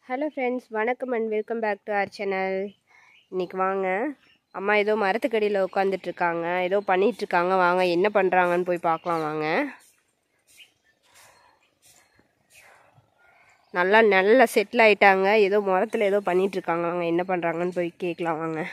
Hello friends வணக்கம் and welcome back to our channel இன்னைக்கு வாங்க அம்மா ஏதோ மரத்துக்கடியில் உட்காந்துட்ருக்காங்க ஏதோ பண்ணிகிட்ருக்காங்க வாங்க என்ன பண்ணுறாங்கன்னு போய் பார்க்கலாம் வாங்க நல்லா நல்லா செட்டில் ஆயிட்டாங்க ஏதோ மரத்தில் ஏதோ பண்ணிகிட்ருக்காங்க வாங்க என்ன பண்ணுறாங்கன்னு போய் கேட்கலாம் வாங்க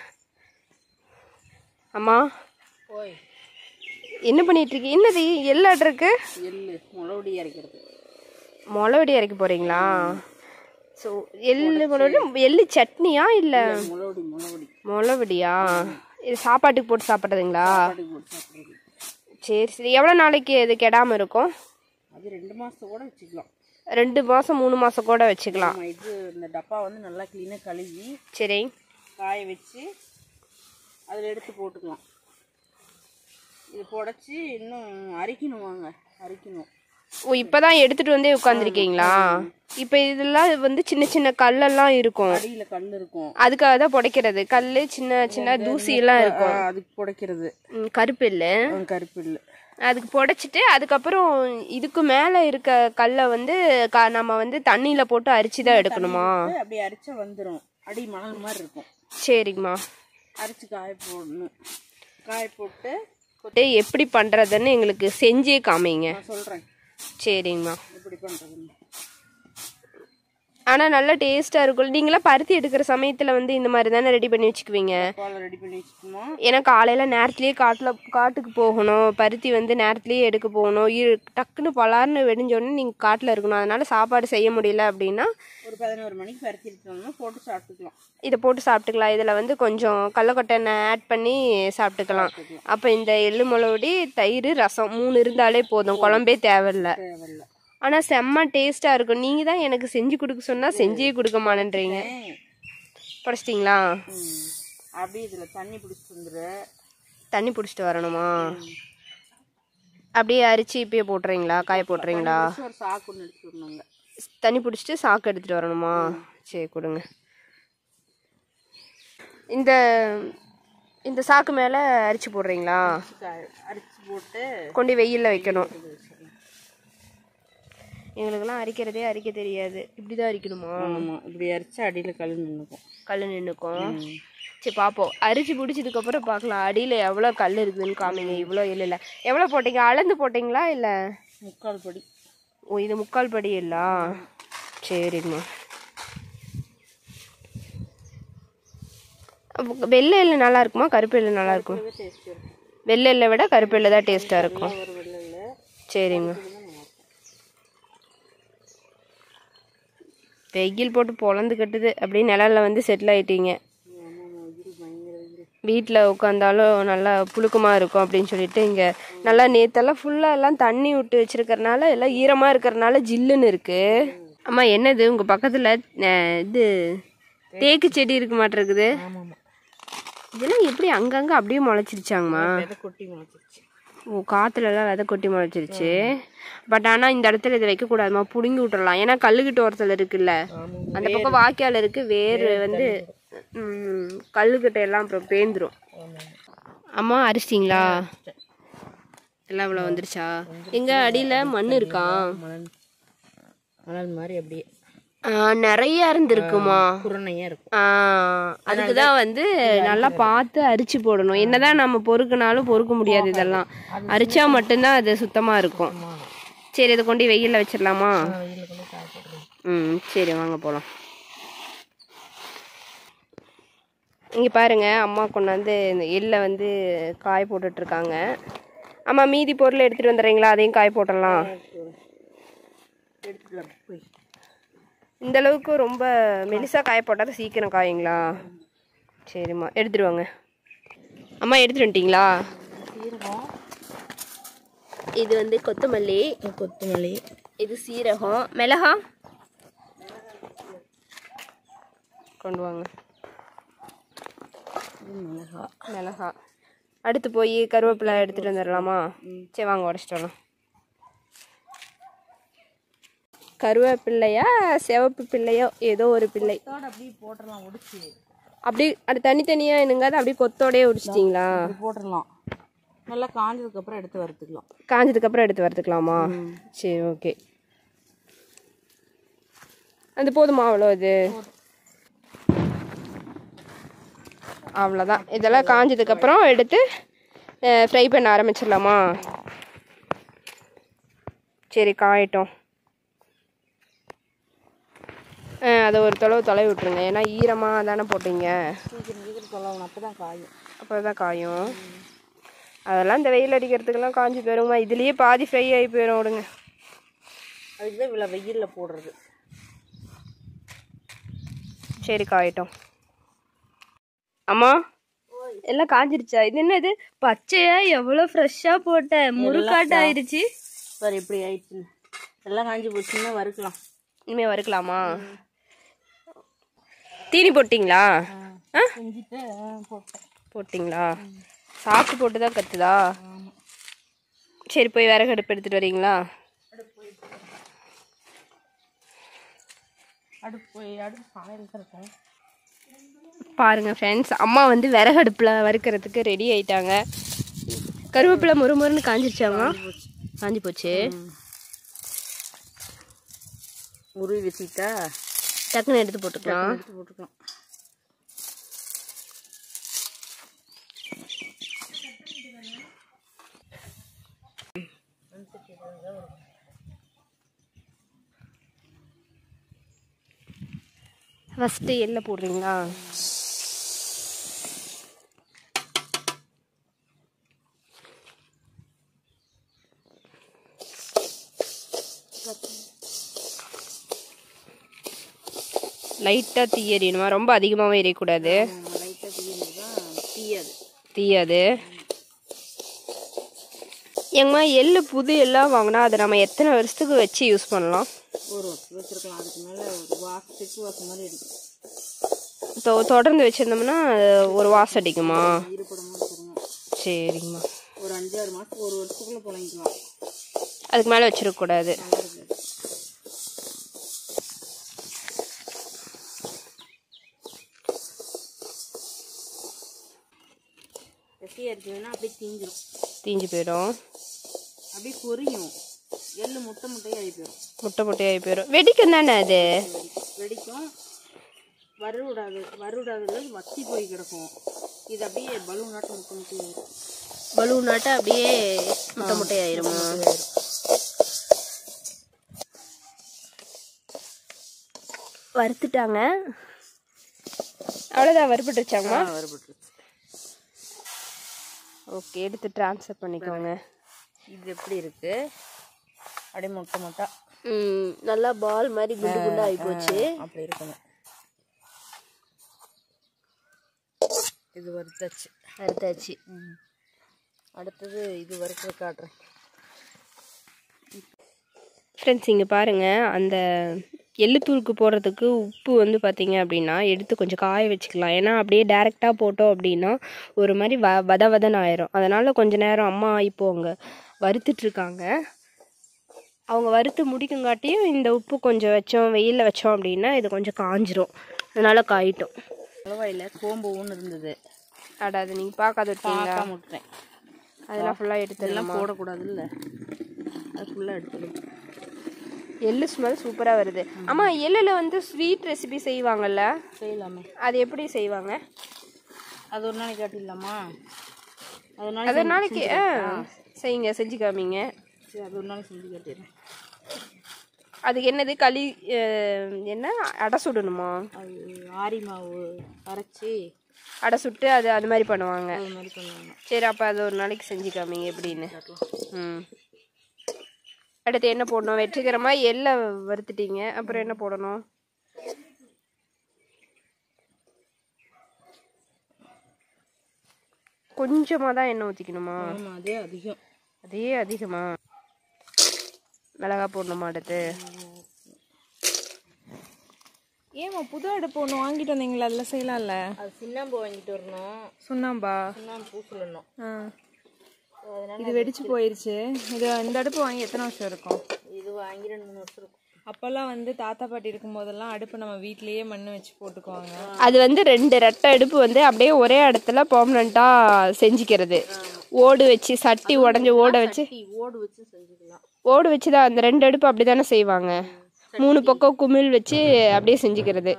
அம்மா ஓய் என்ன பண்ணிகிட்ருக்கீங்க என்னது எல்லாட்ருக்கு எள்ளு முளவுடி அரைக்கிறது முளவடி அரைக்க போகிறீங்களா ஸோ எள்ளு முளவடி எள்ளு சட்னியா இல்லை முளவுடி முளவுடி முளவடியா இது சாப்பாட்டுக்கு போட்டு சாப்பிட்றதுங்களா சாப்பாடு போட்டு சாப்பிடுறது சரி சரி எவ்வளோ நாளைக்கு இது கெடாமல் இருக்கும் அது ரெண்டு மாதம் கூட வச்சுக்கலாம் ரெண்டு மாதம் மூணு மாதம் கூட வச்சுக்கலாம் நம்ம இது இந்த டப்பா வந்து நல்லா க்ளீனாக கழுவி சரி காய வச்சு அதில் எடுத்து போட்டுக்கலாம் இது புடச்சி இன்னும் அரிக்கணும் வாங்க அரிக்கணும் ஓ இப்போ தான் எடுத்துகிட்டு வந்தே உட்காந்துருக்கீங்களா இப்போ இதெல்லாம் வந்து சின்ன சின்ன கல்லெல்லாம் இருக்கும் அடியில் கல் இருக்கும் அதுக்காக தான் புடைக்கிறது கல் சின்ன சின்ன தூசியெல்லாம் இருக்கும் ஆ, அதுக்கு புடைக்கிறது ம், கருப்பு இல்லை ஆ, கருப்பு இல்லை அதுக்கு புடைச்சிட்டு அதுக்கப்புறம் இதுக்கு மேலே இருக்க கல்லை வந்து க நம்ம வந்து தண்ணியில் போட்டு அரிச்சு தான் எடுக்கணுமா அப்படியே அரிச்சா வந்துடும் அடி மணல் மாதிரி இருக்கும் சரிங்கம்மா அரைச்சி காய போடணும் காய போட்டு டேய், எப்படி பண்ணுறதுன்னு எங்களுக்கு செஞ்சே காமிங்க நான் சொல்கிறேன் சரிங்கம்மா எப்படி பண்ணுறதுன்னு ஆனால் நல்லா டேஸ்ட்டாக இருக்கும் நீங்களாம் பருத்தி எடுக்கிற சமயத்தில் வந்து இந்த மாதிரி தானே ரெடி பண்ணி வச்சுக்குவீங்க பாலை ரெடி பண்ணி வச்சுக்கணும் ஏன்னா காலையில் நேரத்துலேயே காட்டில் காட்டுக்கு போகணும் பருத்தி வந்து நேரத்துலேயே எடுக்க போகணும் இரு டக்குன்னு பலார்னு வெடிஞ்சோடனே நீங்கள் காட்டில் இருக்கணும் அதனால் சாப்பாடு செய்ய முடியல அப்படின்னா ஒரு பதினோரு மணிக்கு பருத்தி எடுத்தோம்னா போட்டு சாப்பிட்டுக்கலாம் இதை போட்டு சாப்பிட்டுக்கலாம் இதில் வந்து கொஞ்சம் கடலக்கொட்டை எண்ணெய் ஆட் பண்ணி சாப்பிட்டுக்கலாம் அப்போ இந்த எள்ளு முளவுடி தயிர் ரசம் மூணு இருந்தாலே போதும் குழம்பே தேவையில்ல தேவையில்ல ஆனால் செம்ம டேஸ்ட்டாக இருக்கும் நீங்கள் தான் எனக்கு செஞ்சு கொடுக்க சொன்னால் செஞ்சே கொடுக்க மாட்டேன்றீங்க படிச்சிட்டிங்களா ம். அப்படியே இதில் தண்ணி பிடிச்சிட்டு வந்துரு தண்ணி பிடிச்சிட்டு வரணுமா அப்படியே அரிச்சு இப்பயே போட்டுறீங்களா காய போட்டுறீங்களா பிடிச்சி ஒரு சாக்கு ஒன்று எடுத்து விடணுங்க தண்ணி பிடிச்சிட்டு சாக்கு எடுத்துகிட்டு வரணுமா சரி கொடுங்க இந்த இந்த சாக்கு மேலே அரிச்சு போடுறீங்களா காய- அரிச்சு போட்டு கொண்டு வெயிலில் வைக்கணும் எங்களுக்கெல்லாம் அரிக்கிறதே அரிக்க தெரியாது இப்படி தான் அரிக்கணுமா ஆமாம் இப்படி அரிச்சா அடியில் கல் நின்றுக்கும் கல் நின்றுக்கும் சரி பார்ப்போம் அரிச்சு பிடிச்சதுக்கப்புறம் பார்க்கலாம் அடியில் எவ்வளோ கல் இருக்குதுன்னு காமிங்க இவ்வளோ இல்லை எவ்வளோ போட்டீங்க அளந்து போட்டிங்களா இல்லை முக்கால் படி ஓ இது முக்கால் படி இல்லா சரிங்கம்மா அப்ப வெள்ளை எள்ளு நல்லா இருக்குமா கருப்பு எள்ளு நல்லா இருக்குமா டேஸ்ட் இருக்கும் வெள்ளை எள்ளை விட கருப்பு எள்ளு தான் டேஸ்ட்டாக இருக்கும் ஒரு வெள்ளையில் சரிங்க வெயில் போட்டு பொழந்து கட்டுது அப்படியே நிழல்ல வந்து செட்டில் ஆயிட்டீங்க வீட்டில் உட்காந்தாலும் நல்லா புழுக்கமாக இருக்கும் அப்படின்னு சொல்லிட்டு இங்கே நல்லா நேத்தெல்லாம் ஃபுல்லாக எல்லாம் தண்ணி விட்டு வச்சிருக்கறனால எல்லாம் ஈரமாக இருக்கிறனால ஜில்லுன்னு இருக்கு அம்மா என்னது உங்கள் பக்கத்தில் இது தேக்கு செடி இருக்க மாட்டிருக்குது ஆமாம் இதெல்லாம் எப்படி அங்கங்கே அப்படியே முளைச்சிருச்சாங்கம்மா விதை கொட்டி முளைச்சிருச்சு ஓ காற்றுலலாம் விதை கொட்டி முளைச்சிருச்சு பட் ஆனால் இந்த இடத்துல இதை வைக்கக்கூடாதுமா பிடுங்கி விட்டுறலாம் ஏன்னா கல்லுக்கிட்ட ஓரத்தில் இருக்குல்ல அந்த பக்கம் வாய்க்கால் இருக்கு வேர் வந்து ம், கல்லுக்கிட்ட எல்லாம் அப்புறம் பேந்துரும் அம்மா அரிசிங்களா எல்லாம் இவ்வளோ வந்துருச்சா எங்க அடியில் மண் இருக்கா மணல் மணல் மாதிரி அப்படியே ஆ, நிறைய இருந்திருக்குமா குருணையாக இருக்கும் ஆ, அதுக்கு தான் வந்து நல்லா பார்த்து அரிச்சு போடணும் என்னதான் நம்ம பொறுக்குனாலும் பொறுக்க முடியாது இதெல்லாம் அரிச்சா மட்டும்தான் அது சுத்தமா இருக்கும் சரி இதை கொண்டு வெயில்ல வச்சிடலாமா வெயிலில் கொண்டு காய போட்டுருவோம் ம் சரி வாங்க போகலாம் இங்கே பாருங்க அம்மா கொண்டாந்து இந்த எள்ளை வந்து காய போட்டுட்டு இருக்காங்க அம்மா மீதி பொருள் எடுத்துட்டு வந்துடுறீங்களா அதையும் காய போட்டுடலாம் எடுத்துட்டு வரேன் போய் இந்த அளவுக்கு ரொம்ப மெலிசா காய போட்டால் தான் சீக்கிரம் காயுங்களா சரிம்மா எடுத்துட்டு வாங்க அம்மா எடுத்துட்டு வந்துட்டீங்களா சீரகம் இது வந்து கொத்தமல்லி கொத்தமல்லி இது சீரகம் மிளகா கொண்டு வாங்க இது மிளகா மிளகா அடுத்து போய் கருவேப்பிலை எடுத்துட்டு வந்துடலாமா சரி வாங்க உடச்சிட்டு வரலாம் கருவேப்பிள்ளையா சிவப்பு பிள்ளையோ ஏதோ ஒரு பிள்ளை இதோட அப்படியே போட்டுடலாம் ஒடிச்சு அப்படி அது தனித்தனியாக என்னங்காது அப்படியே கொத்தோடயே உடிச்சிட்டிங்களா இப்படி போட்டுடலாம் நல்லா காஞ்சதுக்கப்புறம் எடுத்து வறுத்துக்கலாம் காஞ்சதுக்கப்புறம் எடுத்து வரதுக்கலாமா சரி ஓகே அது போதுமா அவ்வளோ இது அவ்வளோதான் இதெல்லாம் காஞ்சதுக்கப்புறம் எடுத்து ஃப்ரை பண்ண ஆரம்பிச்சிடலாமா சரி காயட்டும் ஆ, அதை ஒரு தொலைவு தொலைவி விட்ருங்க ஏன்னா ஈரமாக தானே போட்டீங்க சீக்கிரம் சீக்கிரம் சொல்லணும் அப்போ தான் காயும் அப்போ தான் காயும் அதெல்லாம் இந்த வெயில் அடிக்கிறதுக்கெல்லாம் காஞ்சி போயிருங்கம்மா இதுலேயே பாதி ஃப்ரை ஆகி போயிடும் விடுங்க அதுக்கு தான் இவ்வளோ வெயிலில் போடுறது சரி காயட்டும் அம்மா எல்லாம் காஞ்சிருச்சா இது என்னது பச்சையா எவ்வளோ ஃப்ரெஷ்ஷாக போட்ட முறுக்காட்ட ஆயிடுச்சு சார் எப்படி ஆயிடுச்சு எல்லாம் காஞ்சி போச்சுன்னா வறுக்கலாம் இனிமே வறுக்கலாமா தீனி போட்டிங்களா ஆ செஞ்சுட்டு போட்டேன் போட்டிங்களா சாப்பிட்டு போட்டு தான் கத்துதா சரி போய் விறகு அடுப்பு எடுத்துட்டு வரீங்களா அடுப்பு போய் அடுப்பு சாலையில் தான் இருக்கேன் பாருங்க ஃப்ரெண்ட்ஸ் அம்மா வந்து விறகு அடுப்பில் வறுக்கிறதுக்கு ரெடி ஆயிட்டாங்க கருவேப்பிலை முறுமுறுன்னு காஞ்சிருச்சாமா காஞ்சி போச்சு உருவி வச்சுக்கிட்டா டக்குன்னு எடுத்து போட்டுக்கலாம் எடுத்து போட்டுக்கலாம் ஃபஸ்ட்டு எள்ளை போடுறீங்களா லைட்டாக தீ எறியணுமா ரொம்ப அதிகமாகவும் எரியக்கூடாது லைட்டாக தீர்ந்து தான் தீயாது தீயாது எங்கம்மா எள்ளு புது எல்லாம் வாங்கினா அதை நம்ம எத்தனை வருஷத்துக்கு வச்சு யூஸ் பண்ணலாம் ஒரு வருஷம் வச்சுருக்கலாம் அதுக்கு மேலே ஒரு வாசம் செக்கு வாசம் மாதிரி அடிக்கும் இப்போ தொடர்ந்து வச்சுருந்தோம்னா ஒரு வாசம் அடிக்குமா ஈரப்படமாக இருக்கணும் சரிங்கம்மா ஒரு அஞ்சாறு மாதம் ஒரு வருஷத்துக்குள்ளே புழங்கிக்கலாம் அதுக்கு மேலே வச்சிருக்கக்கூடாது நல்லா இருக்காது கெட்டியாக இருக்குதுன்னா அப்படியே தீஞ்சிரும் தீஞ்சு போயிடும் அப்படியே பொரியும் எள்ளு முட்டை முட்டையாகி போயிடும் முட்டை முட்டையாகி போயிடும் வெடிக்கும் தானே அது வெடிக்கும் வறுவிடாது வறுவிடாதது வத்தி போய் கிடக்கும் இது அப்படியே பலூன் நாட்டம் முட்டை முட்டையாயிரும் பலூனாட்ட அப்படியே முட்டை முட்டையாயிருமா வறுத்துட்டாங்க அவ்வளோதான் வறுபட்டுருச்சாங்கம்மா வறுபட்டுருச்சு ஓகே எடுத்து ட்ரான்ஸ்ஃபர் பண்ணிக்கோங்க இது எப்படி இருக்கு அப்படியே முட்டை முட்டை ம் நல்லா பால் மாதிரி குண்டு குண்டு ஆகி போச்சு அப்படி இருக்கணும் இது வறுத்தாச்சு வறுத்தாச்சு ம். அடுத்தது இது வறுக்கிற காட்டுறேன் ஃப்ரெண்ட்ஸ் இங்கே பாருங்கள் அந்த எள்ளுத்தூளுக்கு போடுறதுக்கு உப்பு வந்து பார்த்தீங்க அப்படின்னா எடுத்து கொஞ்சம் காய வச்சுக்கலாம் ஏன்னா அப்படியே டேரெக்டாக போட்டோம் அப்படின்னா ஒரு மாதிரி வ வத வதன்னு ஆயிரும் அதனால் கொஞ்ச நேரம் அம்மா இப்போ அவங்க வறுத்துட்ருக்காங்க அவங்க வறுத்து முடிக்குங்காட்டியும் இந்த உப்பு கொஞ்சம் வச்சோம் வெயிலில் வச்சோம் அப்படின்னா இது கொஞ்சம் காஞ்சிரும் அதனால் காயிட்டோம் அளவாயில் சோம்பு ஒன்று இருந்தது அட அது நீங்கள் பார்க்காத விட்டீங்களா பார்க்காம விட்டுறேன் அதெல்லாம் ஃபுல்லாக எடுத்துடலாம் இதெல்லாம் போடக்கூடாதுல்ல அது ஃபுல்லாக எடுத்துடும் எள்ளு ஸ்மெல் சூப்பராக வருது ஆமாம் எள்ளில் வந்து ஸ்வீட் ரெசிபி செய்வாங்கல்ல செய்யலாமே அது எப்படி செய்வாங்க அது ஒரு நாளைக்கு காட்டிடலாமா அது ஒரு அது நாளைக்கு ஒரு நாளைக்கு ஆ செய்யுங்க செஞ்சு காமிங்க சரி அது ஒரு நாளைக்கு செஞ்சு காட்டிடுறேன் அதுக்கு என்னது களி அஹ், என்ன அடை சுடணுமா அது ஆரி மாவு அரைச்சி அடை சுட்டு அது அது மாதிரி பண்ணுவாங்க அது மாதிரி பண்ணுவாங்க சரி அப்போ அது ஒரு நாளைக்கு செஞ்சு காமிங்க எப்படின்னு ம் அடுத்து என்ன போடணும் வெற்றிகரமாக எள்ளை வறுத்துட்டீங்க அப்புறம் என்ன போடணும் கொஞ்சமாக தான் எண்ணெய் ஊற்றிக்கணுமா ஆமாம் அதே அதிகம் அதே அதிகமா மிளகா போடணுமா அடுத்து ஏமா புது அடுப்பு ஒன்று வாங்கிட்டு வந்தீங்களா அதில் செய்யலாம்ல அது சுண்ணாம்பு வாங்கிட்டு வரணும் சுண்ணாம்பா சுண்ணாம்பு பூ சொல்லணும் ஆ அதனால இது வெடிச்சு போயிருச்சு இது இந்த அடுப்பு வாங்கி எத்தனை வருஷம் இருக்கும் இது வாங்கி ரெண்டு மூணு வருஷம் இருக்கும் அப்போல்லாம் வந்து தாத்தா பாட்டி இருக்கும் போதெல்லாம் அடுப்பு நம்ம வீட்லயே மண் வச்சு போட்டுக்குவாங்க அது வந்து ரெண்டு ரெட்டை அடுப்பு வந்து அப்படியே ஒரே இடத்துல பெர்மனண்ட்டாக செஞ்சுக்கிறது ஓடு வச்சு சட்டி உடஞ்சி ஓட வச்சு டீ ஓடு வச்சு செஞ்சுக்கலாம் ஓடு வச்சு தான் அந்த ரெண்டு அடுப்பு அப்படி தானே செய்வாங்க மூணு பக்கம் குமிழ் வச்சு அப்படியே செஞ்சுக்கிறது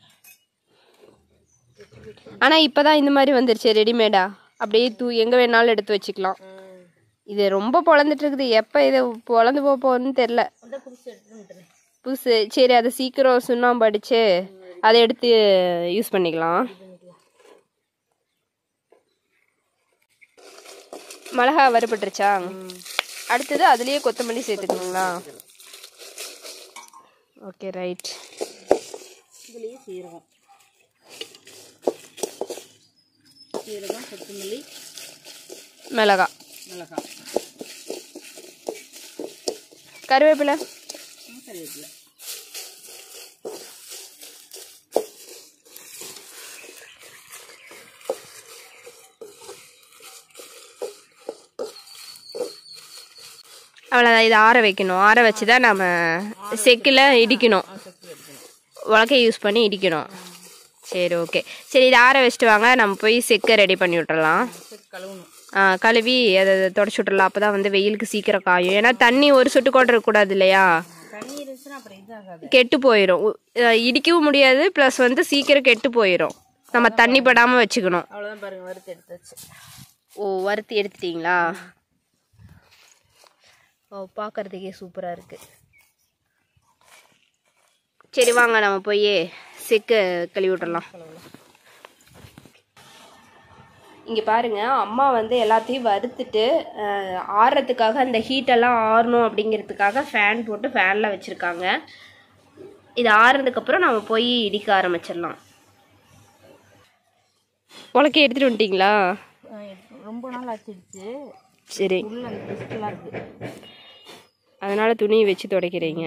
ஆனால் இப்போ தான் இந்த மாதிரி வந்துருச்சு ரெடிமேடா அப்படியே தூ எங்கே வேணாலும் எடுத்து வச்சுக்கலாம் இது ரொம்ப பொழந்துட்டு இருக்குது எப்போ இது பொழந்து போக போகுதுன்னு தெரில அந்த புதுசு எடுத்து விட்டுறேன் புதுசு சரி அதை சீக்கிரம் சுண்ணாம்பு அடிச்சு அதை எடுத்து யூஸ் பண்ணிக்கலாம் மிளகா வறுபட்டுருச்சா அடுத்தது அதுலயே கொத்தமல்லி சேர்த்துக்கணுங்களா ஓகே ரைட் இதுலேயே சீரகம் சீரகம் கொத்தமல்லி மிளகா மிளகாய் கருவேப்பிலை ம், கருவேப்பிலை அவ்வளோதான் இதை ஆற வைக்கணும் ஆற வச்சு தான் நம்ம செக்கில் இடிக்கணும் உலக்கைய யூஸ் பண்ணி இடிக்கணும் சரி ஓகே சரி இதை ஆற வச்சுட்டு வாங்க நம்ம போய் செக்கை ரெடி பண்ணி விட்டுறலாம் சரி கழுவணும் ஆ, கழுவி அதை தொடச்சி விட்டுறலாம் அப்போ தான் வந்து வெயிலுக்கு சீக்கிரம் காயும் ஏன்னா தண்ணி ஒரு சொட்டு கூட இருக்கக்கூடாது இல்லையா தண்ணி இருந்துச்சுன்னா அப்புறம் இதாகாது கெட்டு போயிடும் இடிக்கவும் முடியாது ப்ளஸ் வந்து சீக்கிரம் கெட்டு போயிடும் நம்ம தண்ணி படாமல் வச்சுக்கணும் அவ்வளோதான் பாருங்க வறுத்து எடுத்தாச்சு ஓ வறுத்து எடுத்துட்டீங்களா ஓ பார்க்கறதுக்கே சூப்பராக இருக்கு சரி வாங்க நம்ம போய் செக்க கழுவி விட்டுறலாம் இங்கே பாருங்க அம்மா வந்து எல்லாத்தையும் வறுத்துட்டு அஹ், ஆறுறதுக்காக அந்த ஹீட்டெல்லாம் ஆறணும் அப்படிங்கிறதுக்காக ஃபேன் போட்டு ஃபேனில் வச்சுருக்காங்க இது ஆறுனதுக்கப்புறம் நம்ம போய் இடிக்க ஆரம்பிச்சிடலாம் உலக்கை எடுத்துகிட்டு வந்துட்டீங்களா ஆ, எடுத்து- ரொம்ப நாள் ஆச்சிடுச்சு சரி உள்ள அந்த டெஸ்ட்லாம் இருக்கு அதனால துணியை வச்சு துடைக்கிறீங்க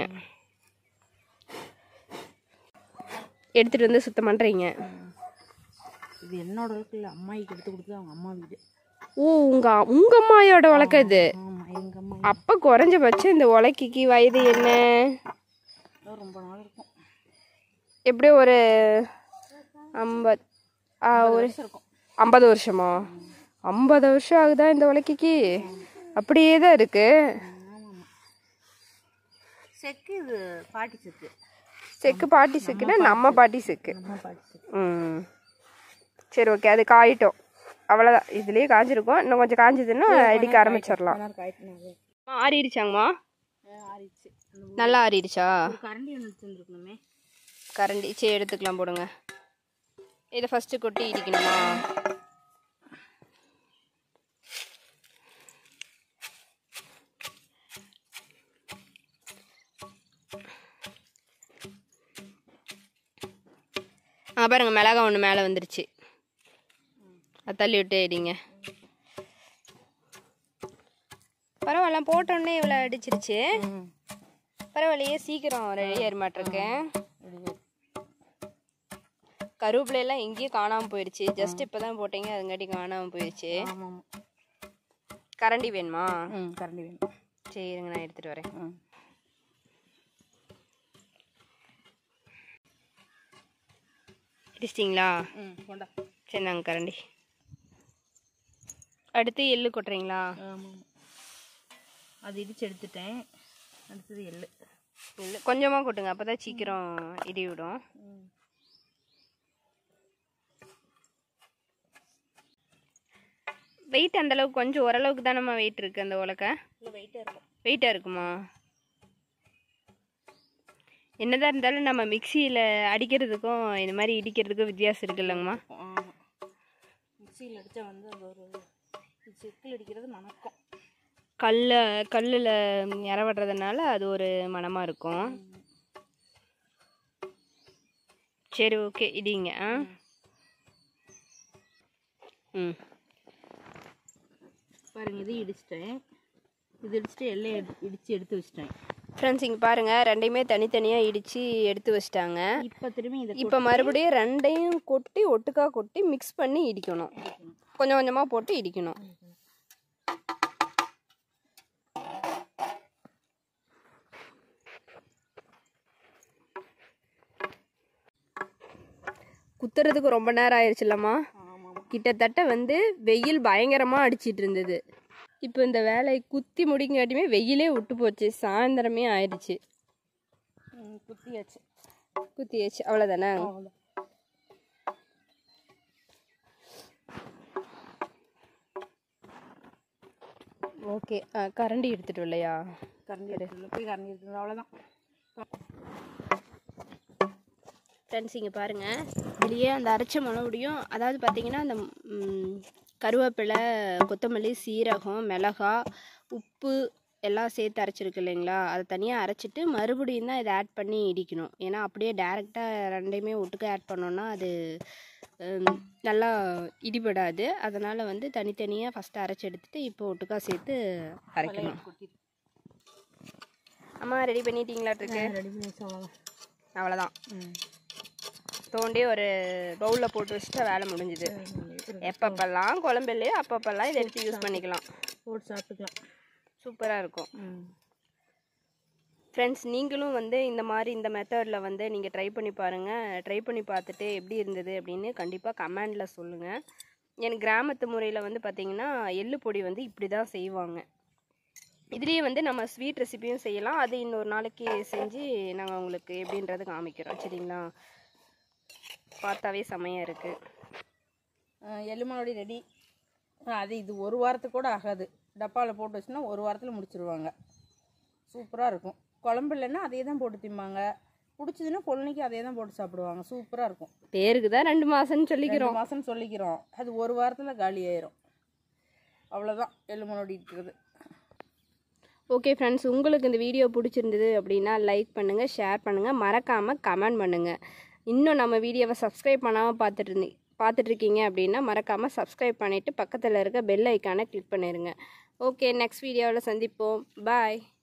எடுத்துட்டு வந்து சுத்தம் பண்றீங்க இது என்னோட இருக்கு இல்லை அம்மாய்க்கு எடுத்து கொடுத்தது அவங்க அம்மா வீடு ஓ உங்க உங்க அம்மாயோட உலக்க இது ஆமாம் எங்கள் அம்மா அப்ப குறைஞ்சபட்சம் இந்த உலக்கைக்கு வயது என்ன இதோ ரொம்ப நாள் இருக்கும் எப்படியும் ஒரு ஐம்பது ஆ, ஒரு இருக்கும் ஐம்பது வருஷமா ஐம்பது வருஷம் ஆகுதா இந்த உலக்கைக்கு அப்படியே தான் இருக்கு செக்கு இது பாட்டி செக்கு செக்கு பாட்டி செக்குன்னா நம்ம பாட்டி செக்கு அம்மா பாட்டி செக்கு ம் சரி ஓகே அது காயிட்டோம் அவ்வளோதான் இதுலேயே காஞ்சிருக்கும் இன்னும் கொஞ்சம் காஞ்சதுன்னா இடிக்க ஆரம்பிச்சிடலாம் நல்லா காய்ட்டினாங்க ஆறிடுச்சாங்கம்மா ஆறிடுச்சு அந்த நல்லா ஆறிடுச்சா ஒரு கரண்டி ஒன்று வச்சுருந்துருக்கணுமே கரண்டி சரி எடுத்துக்கலாம் போடுங்க இதை ஃபஸ்ட்டு கொட்டி இடிக்கணுமா ஆ பாருங்க மிளகா ஒன்று மேலே வந்துருச்சு அது தள்ளி விட்டு இடிங்க பரவாயில்ல போட்டோன்னே இவ்வளோ அடிச்சிருச்சு பரவாயில்லையே சீக்கிரம் ரெடி ஆயிர மாட்டிருக்கேன் கருவேப்பிலை எல்லாம் எங்கேயும் காணாமல் போயிடுச்சு ஜஸ்ட் இப்போ தான் போட்டீங்க அதுங்காட்டி காணாமல் போயிடுச்சு ஆமாம் கரண்டி வேணுமா ம் கரண்டி வேணும் சரிங்க நான் எடுத்துகிட்டு வரேன் ம் இடிச்சிட்டிங்களா ம் கொண்டா சரி நாங்கள் கரண்டி அடுத்து எள்ளு கொட்டுறீங்களா ஆமாம் அது இடிச்சு எடுத்துட்டேன் அடுத்தது எள்ளு எள்ளு கொஞ்சமாக கொட்டுங்க அப்போ தான் சீக்கிரம் இடி விடும் வெயிட் அந்த அளவுக்கு கொஞ்சம் ஓரளவுக்கு தானம்மா வெயிட் இருக்கு அந்த உலக்க இல்லை வெயிட்டாக இருக்கும் வெயிட்டாக இருக்குமா என்னதான் இருந்தாலும் நம்ம மிக்சியில் அடிக்கிறதுக்கும் இந்த மாதிரி இடிக்கிறதுக்கும் வித்தியாசம் இருக்குல்லங்கம்மா ஆமாம் மிக்சியில் அடித்தா வந்து அது ஒரு செக்கில் அடிக்கிறது மணக்கும் கல்ல கல்லில் இறவடுறதுனால அது ஒரு மணமாக இருக்கும் சரி ஓகே இடிங்க ஆ ம் பாருங்க இது இடிச்சிட்டேன் இது இடிச்சிட்டு எல்லாம் எடு இடித்து எடுத்து வச்சிட்டேன் ஃப்ரெண்ட்ஸ் இங்கே பாருங்கள் ரெண்டையுமே தனித்தனியாக இடித்து எடுத்து வச்சிட்டாங்க இப்போ திரும்பி இதை இப்போ மறுபடியும் ரெண்டையும் கொட்டி ஒட்டுக்கா கொட்டி மிக்ஸ் பண்ணி இடிக்கணும் கொஞ்சம் கொஞ்சமாக போட்டு இடிக்கணும் குத்துறதுக்கு ரொம்ப நேரம் ஆயிடுச்சுல்லம்மா ஆமாம் கிட்டத்தட்ட வந்து வெயில் பயங்கரமாக அடிச்சிட்டு இருந்தது இப்போ இந்த வேலையை குத்தி முடிங்காட்டியுமே வெயிலே விட்டு போச்சு சாயந்தரமே ஆயிடுச்சு குத்தியாச்சு குத்தியாச்சு அவ்வளோதானே அவ்வளோதான் ஓகே கரண்டி எடுத்துட்டு இல்லையா கரண்டி எடுத்துல போய் கரண்டி எடுத்துட்டு அவ்வளோதான் ஃப்ரெண்ட்ஸ் இங்கே பாருங்கள் இதுலேயே அந்த அரைச்ச மிளகுடியும் அதாவது பார்த்தீங்கன்னா அந்த ம், கருவேப்பிலை கொத்தமல்லி சீரகம் மிளகா உப்பு எல்லாம் சேர்த்து அரைச்சிருக்கு இல்லைங்களா அதை தனியாக அரைச்சிட்டு மறுபடியும் தான் இதை ஆட் பண்ணி இடிக்கணும் ஏன்னா அப்படியே டேரெக்டாக ரெண்டையுமே ஒட்டுக்க ஆட் பண்ணோன்னா அது ம், நல்லா இடிபடாது அதனால் வந்து தனித்தனியாக ஃபஸ்ட்டு அரைச்சி எடுத்துட்டு இப்போ ஒட்டுக்கா சேர்த்து அரைக்கணும் கொட்டிட்டு அம்மா ரெடி பண்ணிட்டீங்களாட்ருக்கு ரெடி பண்ணி வச்சு அவ்வளோதான் அவ்வளோதான் ம் தோண்டி ஒரு பவுலில் போட்டு வச்சுட்டா வேலை முடிஞ்சுது எப்பப்பெல்லாம் குழம்பு இல்லையோ அப்பப்பெல்லாம் இதை எடுத்து யூஸ் பண்ணிக்கலாம் போட்டு சாப்பிட்டுக்கலாம் சூப்பராக இருக்கும் ம் ஃப்ரெண்ட்ஸ் நீங்களும் வந்து இந்த மாதிரி இந்த மெத்தடில் வந்து நீங்கள் ட்ரை பண்ணி பாருங்கள் ட்ரை பண்ணி பார்த்துட்டு எப்படி இருந்தது அப்படின்னு கண்டிப்பாக கமெண்டில் சொல்லுங்கள் எனக்கு கிராமத்து முறையில் வந்து பார்த்திங்கன்னா எள்ளு பொடி வந்து இப்படி தான் செய்வாங்க இதுலேயே வந்து நம்ம ஸ்வீட் ரெசிபியும் செய்யலாம் அது இன்னொரு நாளைக்கு செஞ்சு நாங்கள் உங்களுக்கு எப்படின்றது காமிக்கிறோம் சரிங்களா பார்த்தாவே செமையாக இருக்குது எள்ளுமாவடி ரெடி அது இது ஒரு வாரத்துக்கு கூட ஆகாது டப்பாவில் போட்டு வச்சுன்னா ஒரு வாரத்தில் முடிச்சிருவாங்க சூப்பராக இருக்கும் குழம்பு இல்லைன்னா அதே தான் போட்டு திம்பாங்க பிடிச்சதுன்னா பொழுனைக்கு அதே தான் போட்டு சாப்பிடுவாங்க சூப்பராக இருக்கும் பேருக்கு தான் ரெண்டு மாதம்னு சொல்லிக்கிறோம் ரெண்டு மாதம் சொல்லிக்கிறோம் அது ஒரு வாரத்தில் காலி ஆயிரும் அவ்வளோதான் எள்ளுமாவடி இருக்கிறது ஓகே ஃப்ரெண்ட்ஸ் உங்களுக்கு இந்த வீடியோ பிடிச்சிருந்தது அப்படின்னா லைக் பண்ணுங்கள் ஷேர் பண்ணுங்கள் மறக்காமல் கமெண்ட் பண்ணுங்கள் இன்னும் நம்ம வீடியோவை சப்ஸ்கிரைப் பண்ணாமல் பார்த்துட்டு இருந்தி பார்த்துட்ருக்கீங்க அப்படின்னா மறக்காமல் சப்ஸ்கிரைப் பண்ணிவிட்டு பக்கத்தில் இருக்க பெல் ஐக்கானை கிளிக் பண்ணிடுங்க ஓகே நெக்ஸ்ட் வீடியோவில் சந்திப்போம் பாய்